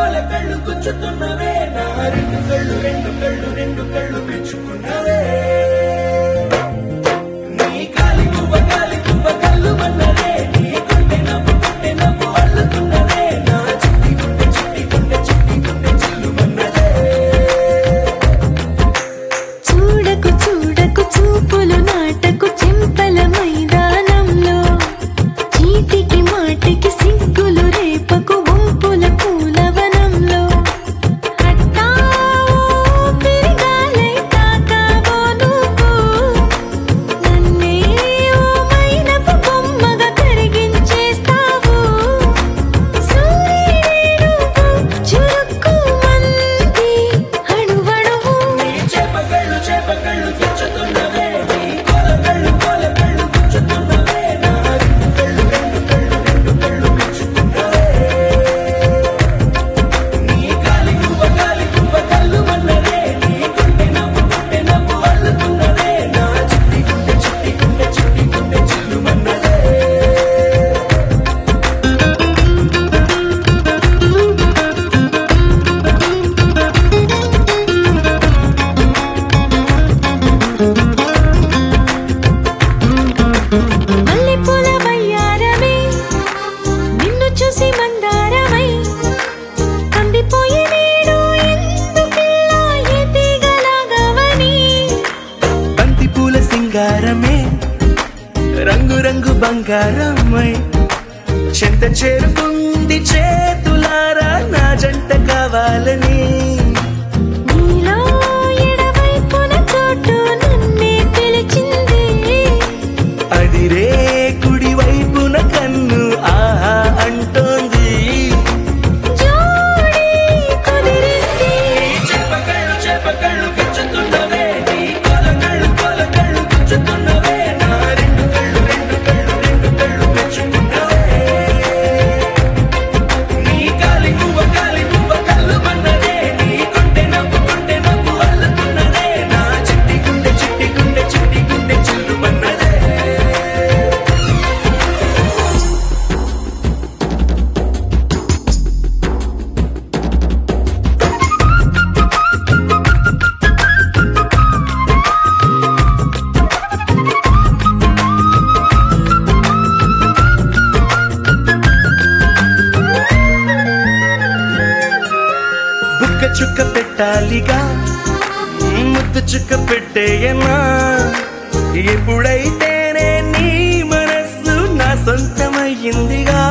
కోల కళ్ళు గుచ్చుతున్నవే నా రెండు కళ్ళు రెండు కళ్ళు రెండు కళ్ళు పెంచుకున్నవే నీ కాలి పువ్వ కాలి పువ్వ కళ్ళు మన్నదే నీ గుండె నవ్వు గుండె నవ్వు అల్లుతున్నదే నా చిట్టి గుండె చిట్టి గుండె చిట్టి గుండె చిల్లు మన్నదే చూడకు చూడకు చూపులు నాటకు చెంపల మైదానంలో చీటికి మాటికి సిగ్గులు రేపకు వంపుల పూలవనంలో అట్టావో పెరిగాలై తాకావో నువ్వు నన్నే ఓ మైనపు బొమ్మగా కరిగించేస్తావు సూర్యుడే నువ్వు చురుక్కుమంది అణువణువు నీ చేపకళ్ళు చేపకళ్ళు గుచ్చుతున్నవే నీ కోల కళ్ళు కోల కళ్ళు గుచ్చుతున్నవే నా రెండు కళ్ళు రెండు కళ్ళు రెండు కళ్ళు పెంచుకున్నవే నీ కాలి పువ్వ కాలి పువ్వ కళ్ళు మన్నదే నీ గుండె నవ్వు గుండె నవ్వు అల్లుతున్నదే నా చిట్టి గుండె చిట్టి గుండె చిట్టి గుండె చిల్లు మన్నదే మల్లెపూల వయ్యారమై నిన్ను చూసి మందారమై కందిపోయి నేడు ఎందుకిలా ఎదిగలాగవని బంతి పూల సింగారమే రంగు రంగు బంగారమై చెంత చేరుకుంది చేతులారా నా జంట కావాలని నీలో ఎడవైపున చోటు నన్నే పిలిచింది అదిరే కుడి వైపున కన్ను ఆహా అంటోంది జోడి కుదిరింది చెప్పకళ్ళు చెప్పకళ్ళు గుచ్చుతున్నవే నీ కొల కళ్ళు కొల కళ్ళు గుచ్చుతున్నవే నా రెండు కళ్ళు రెండు కళ్ళు రెండు కళ్ళు మెచ్చుకున్నవే నీ కాలి పువ్వ కాలి పువ్వ కళ్ళు మన్నదే నీ గుండె నవ్వు గుండె నవ్వు అల్లుతున్నదే నా చిట్టి గుండె చిట్టి గుండె చిట్టి గుండె చిల్లు మన్నదే బుక్క చుక్క పెట్టాలిగా ముద్దు చుక్క పెట్టేయనా ఎప్పుడైతేనే నీ మనస్సు నా సొంతమయ్యిందిగా